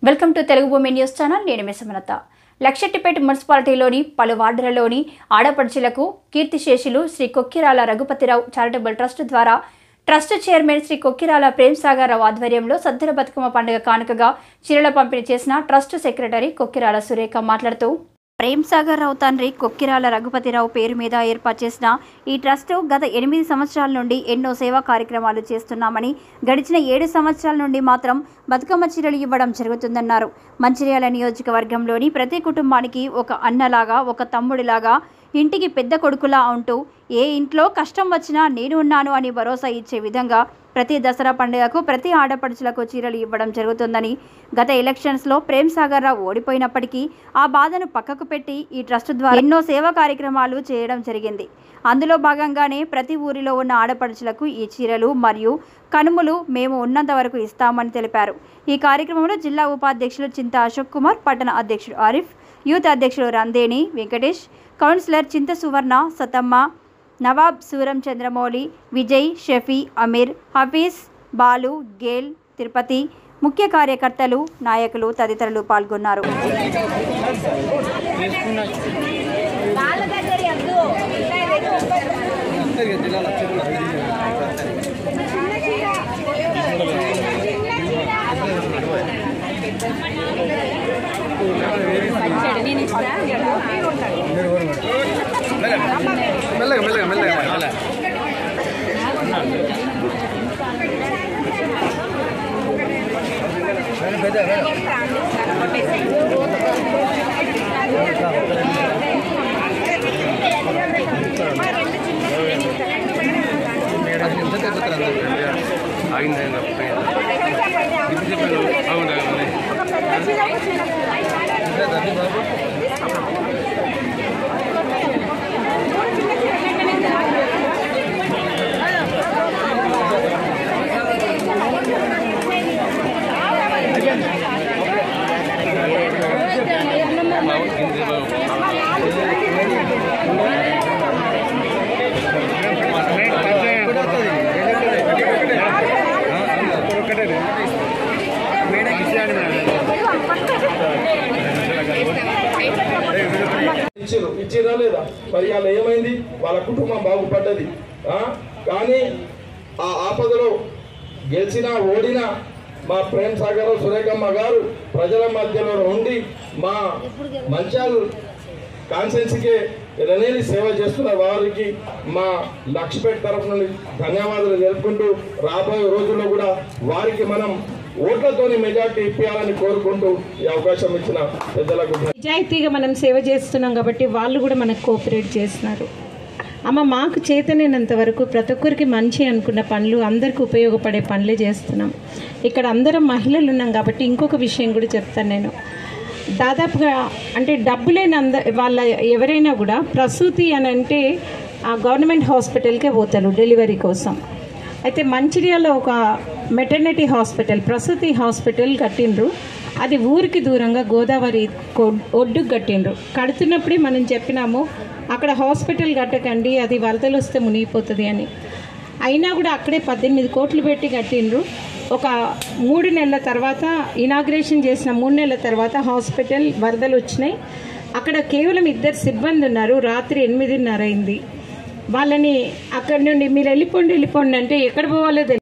Welcome to Telugu భూమి news channel నేను మిసమలత లక్షెట్టిపేట మున్సిపాలిటీలోని పలు వార్డులలోని ఆడపడుచులకు కీర్తిశేషులు శ్రీ కొక్కిరాల రఘుపతిరావు చారిటబుల్ ట్రస్ట్ ద్వారా ట్రస్ట్ చైర్మన్ శ్రీ కొక్కిరాల ప్రేమ్ సాగర్ రావు ఆధ్వర్యంలో సద్దుల బతుకమ్మ పండుగ కానుకగా చీరల పంపిణీ చేసిన ట్రస్ట్ సెక్రటరీ కొక్కిరాల సురేఖ మాట్లాడుతూ ప్రేమ్ సాగర్ రావు తండ్రి కొక్కిరాల రఘుపతిరావు పేరు మీద ఏర్పాటు చేసిన ఈ ట్రస్ట్ గత ఎనిమిది సంవత్సరాల నుండి ఎన్నో సేవా కార్యక్రమాలు చేస్తున్నామని గడిచిన ఏడు సంవత్సరాల నుండి మాత్రం బతుకమ్మ చీరలు ఇవ్వడం జరుగుతుందన్నారు మంచిర్యాల నియోజకవర్గంలోని ప్రతి కుటుంబానికి ఒక అన్నలాగా ఒక తమ్ముడిలాగా ఇంటికి పెద్ద కొడుకులా ఉంటూ ఏ ఇంట్లో కష్టం వచ్చినా నేను ఉన్నాను అని భరోసా ఇచ్చే విధంగా ప్రతి దసరా పండుగకు ప్రతి ఆడపడుచులకు చీరలు ఇవ్వడం జరుగుతుందని గత ఎలక్షన్స్లో ప్రేమ్ సాగర్ రావు ఓడిపోయినప్పటికీ ఆ బాధను పక్కకు పెట్టి ఈ ట్రస్ట్ ద్వారా ఎన్నో సేవా కార్యక్రమాలు చేయడం జరిగింది అందులో భాగంగానే ప్రతి ఊరిలో ఉన్న ఆడపడుచులకు ఈ చీరలు మరియు కనుములు మేము ఉన్నంత వరకు ఇస్తామని తెలిపారు ఈ కార్యక్రమంలో జిల్లా ఉపాధ్యక్షులు చింత అశోక్ కుమార్ పట్టణ అధ్యక్షుడు ఆరిఫ్ యూత్ అధ్యక్షుడు రందేని వెంకటేష్ కౌన్సిలర్ చింత సువర్ణ సతమ్మ నవాబ్ సూరం చంద్రమౌళి విజయ్ షఫీ అమీర్ హఫీజ్ బాలు గేల్ తిరుపతి ముఖ్య కార్యకర్తలు నాయకులు తదితరులు పాల్గొన్నారు మెల్లగా మెల్లగా మెల్లగా మెల్లగా ఆగింది అవును ఇచ్చిర్రు ఇచ్చిరా లేదా మరి అలా ఏమైంది వాళ్ళ కుటుంబం బాగుపడ్డది ఆ? కానీ ఆ ఆపదలో గెలిచినా ఓడినా మా ప్రేమ్ సాగర్ సురేఖమ్మ గారు ప్రజల మధ్యలో ఉండి మా మంచాలు కాన్సెన్సీకే ఎనలేని సేవ చేస్తున్న వారికి మా లక్ష్మీపేట తరఫు నుండి ధన్యవాదాలు తెలుపుకుంటూ రాబోయే రోజుల్లో కూడా వారికి మనం ఓట్లతోని మెజార్టీ ఇప్పించాలని కోరుకుంటూ ఈ అవకాశం ఇచ్చిన పెద్దలకు నిజాయితీగా మనం సేవ చేస్తున్నాం కాబట్టి వాళ్ళు కూడా మనకు కోఆపరేట్ చేస్తున్నారు అమ్మ మాకు చేతనైనంత వరకు ప్రతి ఒక్కరికి మంచి అనుకున్న పనులు అందరికీ ఉపయోగపడే పనులే చేస్తున్నాం ఇక్కడ అందరం మహిళలు ఉన్నాం కాబట్టి ఇంకొక విషయం కూడా చెప్తాను నేను దాదాపుగా అంటే డబ్బు లేని అంద వాళ్ళ ఎవరైనా కూడా ప్రసూతి అని అంటే ఆ గవర్నమెంట్ హాస్పిటల్కే పోతారు డెలివరీ కోసం అయితే మంచిర్యాలలో ఒక మెటర్నిటీ హాస్పిటల్ ప్రసూతి హాస్పిటల్ కట్టిండ్రు అది ఊరికి దూరంగా గోదావరి కొ- ఒడ్డుకు కట్టిండ్రు కడుతున్నప్పుడే మనం చెప్పినాము అక్కడ హాస్పిటల్ కట్టకండి అది వరదలు వస్తే మునిగిపోతుంది అని అయినా కూడా అక్కడే పద్దెనిమిది కోట్లు పెట్టి కట్టిండ్రు ఒక మూడు నెలల తర్వాత ఇనాగ్రేషన్ చేసిన మూడు నెలల తర్వాత హాస్పిటల్ వరదలు వచ్చినాయి అక్కడ కేవలం ఇద్దరు సిబ్బంది ఉన్నారు రాత్రి ఎనిమిదిన్నర అయింది వాళ్ళని అక్కడి నుండి మీరు వెళ్ళిపోండి వెళ్ళిపోండి అంటే ఎక్కడ పోవాలో తెలియదు